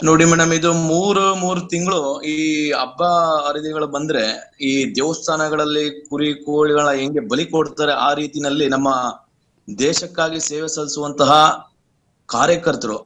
ನೋಡಿ ಮೇಡಮ್ ಇದು ಮೂರು ಮೂರು ತಿಂಗಳು ಈ ಹಬ್ಬ ಹರಿದಿನಗಳು ಬಂದ್ರೆ ಈ ದೇವಸ್ಥಾನಗಳಲ್ಲಿ ಕುರಿ ಕೋಳಿಗಳ ಹೆಂಗೆ ಬಲಿ ಕೊಡ್ತಾರೆ ಆ ರೀತಿನಲ್ಲಿ ನಮ್ಮ ದೇಶಕ್ಕಾಗಿ ಸೇವೆ ಸಲ್ಲಿಸುವಂತಹ ಕಾರ್ಯಕರ್ತರು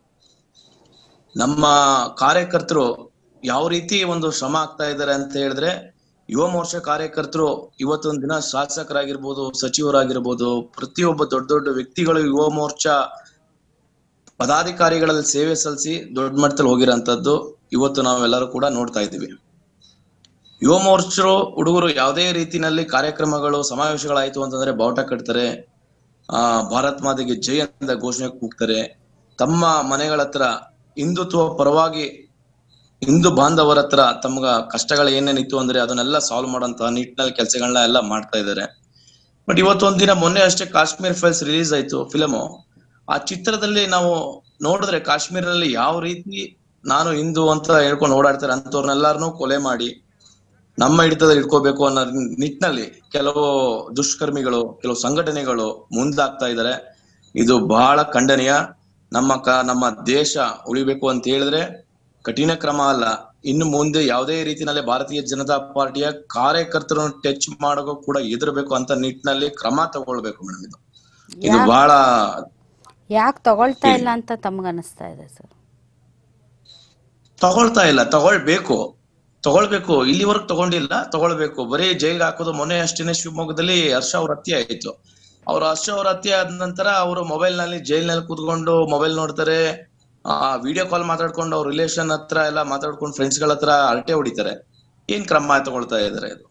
ನಮ್ಮ ಕಾರ್ಯಕರ್ತರು ಯಾವ ರೀತಿ ಒಂದು ಶ್ರಮ ಆಗ್ತಾ ಇದ್ದಾರೆ ಅಂತ ಹೇಳಿದ್ರೆ ಯುವ ಮೋರ್ಚಾ ಕಾರ್ಯಕರ್ತರು ಇವತ್ತೊಂದು ದಿನ ಶಾಸಕರಾಗಿರ್ಬೋದು ಸಚಿವರಾಗಿರ್ಬೋದು ಪ್ರತಿಯೊಬ್ಬ ದೊಡ್ಡ ದೊಡ್ಡ ವ್ಯಕ್ತಿಗಳು ಯುವ ಮೋರ್ಚಾ ಪದಾಧಿಕಾರಿಗಳಲ್ಲಿ ಸೇವೆ ಸಲ್ಲಿಸಿ ದೊಡ್ಡ ಮಟ್ಟದಲ್ಲಿ ಹೋಗಿರೋಂಥದ್ದು ಇವತ್ತು ನಾವೆಲ್ಲರೂ ಕೂಡ ನೋಡ್ತಾ ಇದ್ದೀವಿ ಯುವ ಮೋರ್ಚರು ಹುಡುಗರು ಯಾವುದೇ ರೀತಿನಲ್ಲಿ ಕಾರ್ಯಕ್ರಮಗಳು ಸಮಾವೇಶಗಳಾಯ್ತು ಅಂತಂದ್ರೆ ಬಾವುಟ ಕಟ್ತಾರೆ ಆ ಭಾರತ್ ಮಾತೆಗೆ ಜೈ ಅಂತ ಘೋಷಣೆ ಕೂಗ್ತಾರೆ ತಮ್ಮ ಮನೆಗಳ ಹತ್ರ ಹಿಂದುತ್ವ ಪರವಾಗಿ ಹಿಂದೂ ಬಾಂಧವರ ಹತ್ರ ತಮ್ಗ ಕಷ್ಟಗಳು ಏನೇನಿತ್ತು ಅಂದ್ರೆ ಅದನ್ನೆಲ್ಲ ಸಾಲ್ವ್ ಮಾಡೋಂತಹ ನಿಟ್ಟಿನಲ್ಲಿ ಕೆಲಸಗಳನ್ನ ಎಲ್ಲ ಮಾಡ್ತಾ ಇದ್ದಾರೆ ಬಟ್ ಇವತ್ತೊಂದ್ ದಿನ ಮೊನ್ನೆ ಅಷ್ಟೇ ಕಾಶ್ಮೀರ್ ಫೈಲ್ಸ್ ರಿಲೀಸ್ ಆಯ್ತು ಫಿಲಮು ಆ ಚಿತ್ರದಲ್ಲಿ ನಾವು ನೋಡಿದ್ರೆ ಕಾಶ್ಮೀರದಲ್ಲಿ ಯಾವ ರೀತಿ ನಾನು ಹಿಂದೂ ಅಂತ ಹೇಳ್ಕೊಂಡು ಓಡಾಡ್ತಾರೆ ಅಂತವ್ರನ್ನೆಲ್ಲಾರನು ಕೊಲೆ ಮಾಡಿ ನಮ್ಮ ಹಿಡಿತದಲ್ಲಿ ಇಟ್ಕೋಬೇಕು ಅನ್ನೋ ನಿಟ್ಟಿನಲ್ಲಿ ಕೆಲವು ದುಷ್ಕರ್ಮಿಗಳು ಕೆಲವು ಸಂಘಟನೆಗಳು ಮುಂದಾಗ್ತಾ ಇದ್ದಾರೆ ಇದು ಬಹಳ ಖಂಡನೀಯ ನಮ್ಮ ಕ ನಮ್ಮ ದೇಶ ಉಳಿಬೇಕು ಅಂತ ಹೇಳಿದ್ರೆ ಕಠಿಣ ಕ್ರಮ ಅಲ್ಲ ಇನ್ನು ಮುಂದೆ ಯಾವುದೇ ರೀತಿನಲ್ಲಿ ಭಾರತೀಯ ಜನತಾ ಪಾರ್ಟಿಯ ಕಾರ್ಯಕರ್ತರನ್ನು ಟಚ್ ಮಾಡೋಕು ಕೂಡ ಎದುರಬೇಕು ಅಂತ ನಿಟ್ಟಿನಲ್ಲಿ ಕ್ರಮ ತಗೊಳ್ಬೇಕು ಮೇಡಮ್ ಇದು ಇದು ಯಾಕ್- ಬಹಳ ಯಾಕೆ ತಗೊಳ್ತಾ ಇಲ್ಲ ಅಂತ ತಮಗನಿಸ್ತಾ ಇದೆ ಸರ್ ತಗೊಳ್ತಾ ಇಲ್ಲ ತಗೊಳ್ಬೇಕು ತಗೊಳ್ಬೇಕು ಇಲ್ಲಿವರೆಗೂ ತಗೊಂಡಿಲ್ಲ ತಗೊಳ್ಬೇಕು ಬರೀ ಜೈಲ್ಗೆ ಹಾಕೋದು ಮೊನ್ನೆ ಅಷ್ಟೇನೆ ಶಿವಮೊಗ್ಗದಲ್ಲಿ ಹರ್ಷ ಅವ್ರ ಹತ್ಯೆ ಆಯ್ತು ಅವ್ರ ಹರ್ಷ ಅವ್ರ ಹತ್ಯೆ ಆದ ನಂತರ ಅವರು ಮೊಬೈಲ್ ನಲ್ಲಿ ಜೈಲ್ನಲ್ಲಿ ಕೂತ್ಕೊಂಡು ಮೊಬೈಲ್ ನೋಡ್ತಾರೆ ಆ ವಿಡಿಯೋ ಕಾಲ್ ಮಾತಾಡ್ಕೊಂಡು ಅವ್ರ ರಿಲೇಷನ್ ಹತ್ರ ಎಲ್ಲ ಮಾತಾಡ್ಕೊಂಡು ಫ್ರೆಂಡ್ಸ್ ಗಳ ಹತ್ರ ಅರಟೆ ಹೊಡಿತಾರೆ ಏನ್ ಕ್ರಮ ತಗೊಳ್ತಾ ಇದಾರೆ ಇದು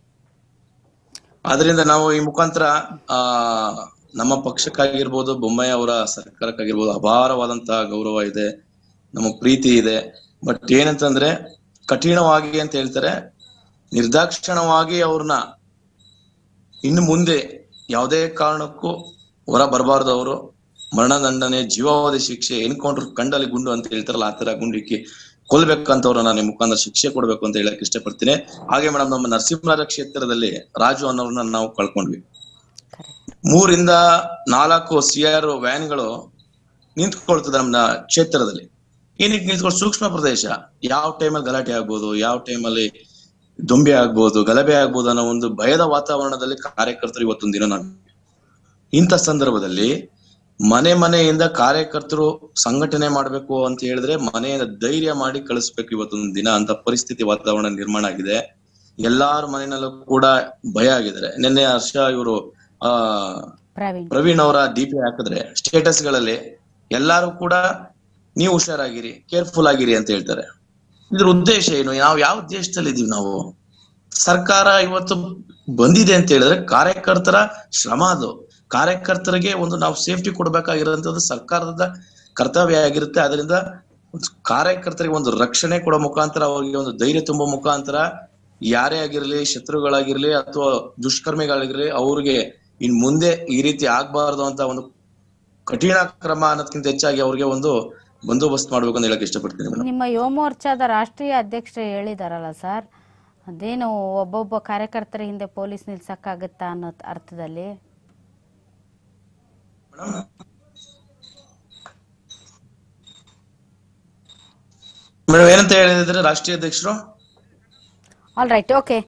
ಆದ್ರಿಂದ ನಾವು ಈ ಮುಖಾಂತರ ಆ ನಮ್ಮ ಪಕ್ಷಕ್ಕಾಗಿರ್ಬೋದು ಬೊಮ್ಮಾಯಿ ಅವರ ಸರ್ಕಾರಕ್ಕಾಗಿರ್ಬೋದು ಅಪಾರವಾದಂತಹ ಗೌರವ ಇದೆ ನಮ್ಮ ಪ್ರೀತಿ ಇದೆ ಬಟ್ ಏನಂತಂದ್ರೆ ಕಠಿಣವಾಗಿ ಅಂತ ಹೇಳ್ತಾರೆ ನಿರ್ದಾಕ್ಷಿಣ್ಯವಾಗಿ ಅವ್ರನ್ನ ಇನ್ನು ಮುಂದೆ ಯಾವುದೇ ಕಾರಣಕ್ಕೂ ಹೊರ ಬರಬಾರ್ದು ಅವರು ಮರಣದಂಡನೆ ಜೀವಾವಧಿ ಶಿಕ್ಷೆ ಎನ್ಕೌಂಟರ್ ಕಂಡಲ್ಲಿ ಗುಂಡು ಅಂತ ಹೇಳ್ತಾರಲ್ಲ ಆ ತರ ಗುಂಡಿಕ್ಕಿ ಕೊಲ್ಬೇಕಂತ ಅವ್ರನ್ನ ನಾನು ಮುಖಾಂತರ ಶಿಕ್ಷೆ ಕೊಡ್ಬೇಕು ಅಂತ ಹೇಳಕ್ ಇಷ್ಟಪಡ್ತೀನಿ ಹಾಗೆ ಮೇಡಮ್ ನಮ್ಮ ನರಸಿಂಹರಾಜ ಕ್ಷೇತ್ರದಲ್ಲಿ ರಾಜು ಅನ್ನೋರ್ನ ನಾವು ಕಳ್ಕೊಂಡ್ವಿ ಕರೆಕ್ಟ್ ಮೂರಿಂದ ನಾಲ್ಕು ಸಿ ಆರ್ ವ್ಯಾನ್ಗಳು ನಿಂತ್ಕೊಳ್ತದೆ ನಮ್ಮ ಕ್ಷೇತ್ರದಲ್ಲಿ ಏನಕ್ಕೆ ನಿಂತ್ಕೊಂಡು ಸೂಕ್ಷ್ಮ ಪ್ರದೇಶ ಯಾವ ಟೈಮಲ್ಲಿ ಗಲಾಟೆ ಆಗ್ಬೋದು ಯಾವ ಟೈಮಲ್ಲಿ ದೊಂಬೆ ಆಗ್ಬೋದು ಗಲಭೆ ಆಗ್ಬೋದು ಅನ್ನೋ ಒಂದು ಭಯದ ವಾತಾವರಣದಲ್ಲಿ ಕಾರ್ಯಕರ್ತರು ಇವತ್ತೊಂದು ದಿನ ನಾವು ಇಂಥ ಸಂದರ್ಭದಲ್ಲಿ ಮನೆ ಮನೆಯಿಂದ ಕಾರ್ಯಕರ್ತರು ಸಂಘಟನೆ ಮಾಡ್ಬೇಕು ಅಂತ ಹೇಳಿದ್ರೆ ಮನೆಯಿಂದ ಧೈರ್ಯ ಮಾಡಿ ಕಳಿಸ್ಬೇಕು ಇವತ್ತೊಂದು ದಿನ ಅಂತ ಪರಿಸ್ಥಿತಿ ವಾತಾವರಣ ನಿರ್ಮಾಣ ಆಗಿದೆ ಎಲ್ಲಾರ ಮನೆಯಲ್ಲೂ ಕೂಡ ಭಯ ಆಗಿದ್ದಾರೆ ನಿನ್ನೆ ಹರ್ಷ ಇವರು ಆ ಪ್ರವೀಣ್ ಪ್ರವೀಣ್ ಅವರ ಡಿಪಿ ಹಾಕಿದ್ರೆ ಸ್ಟೇಟಸ್ ಗಳಲ್ಲಿ ಎಲ್ಲಾರು ಕೂಡ ನೀವು ಹುಷಾರಾಗಿರಿ ಕೇರ್ಫುಲ್ ಆಗಿರಿ ಅಂತ ಹೇಳ್ತಾರೆ ಇದ್ರ ಉದ್ದೇಶ ಏನು ನಾವು ಯಾವ ದೇಶದಲ್ಲಿ ಇದೀವಿ ನಾವು ಸರ್ಕಾರ ಇವತ್ತು ಬಂದಿದೆ ಅಂತ ಹೇಳಿದ್ರೆ ಕಾರ್ಯಕರ್ತರ ಶ್ರಮ ಅದು ಕಾರ್ಯಕರ್ತರಿಗೆ ಒಂದು ನಾವು ಸೇಫ್ಟಿ ಕೊಡ್ಬೇಕಾಗಿರೋಂಥದ್ದು ಸರ್ಕಾರದ ಕರ್ತವ್ಯ ಆಗಿರುತ್ತೆ ಅದರಿಂದ ಒಂದು ಕಾರ್ಯಕರ್ತರಿಗೆ ಒಂದು ರಕ್ಷಣೆ ಕೊಡೋ ಮುಖಾಂತರ ಅವರಿಗೆ ಒಂದು ಧೈರ್ಯ ತುಂಬೋ ಮುಖಾಂತರ ಯಾರೇ ಆಗಿರ್ಲಿ ಶತ್ರುಗಳಾಗಿರ್ಲಿ ಅಥವಾ ದುಷ್ಕರ್ಮಿಗಳಾಗಿರ್ಲಿ ಅವ್ರಿಗೆ ಇನ್ ಮುಂದೆ ಈ ರೀತಿ ಆಗ್ಬಾರ್ದು ಅಂತ ಒಂದು ಕಠಿಣ ಕ್ರಮ ಅನ್ನೋದಕ್ಕಿಂತ ಹೆಚ್ಚಾಗಿ ಅವ್ರಿಗೆ ಒಂದು ಬಂದೋಬಸ್ತ್ ಮಾಡ್ಬೇಕು ಅಂತ ಹೇಳಕ್ ಇಷ್ಟಪಡ್ತೀನಿ ಮೇಡಮ್ ನಿಮ್ಮ ಯುವ ಮೋರ್ಚಾದ ರಾಷ್ಟ್ರೀಯ ಅಧ್ಯಕ್ಷರು ಹೇಳಿದಾರಲ್ಲ ಸರ್ ಅದೇನು ಒಬ್ಬೊಬ್ಬ ಕಾರ್ಯಕರ್ತರ ಹಿಂದೆ ಪೊಲೀಸ್ ನಿಲ್ಸಕ್ಕಾಗತ್ತಾ ಅನ್ನೋ ಅರ್ಥದಲ್ಲಿ ಮೇಡಮ್ ಏನಂತ ಹೇಳಿದ್ರೆ ರಾಷ್ಟ್ರೀಯ ಅಧ್ಯಕ್ಷರು ಆಲ್ ರೈಟ್ ಓಕೆ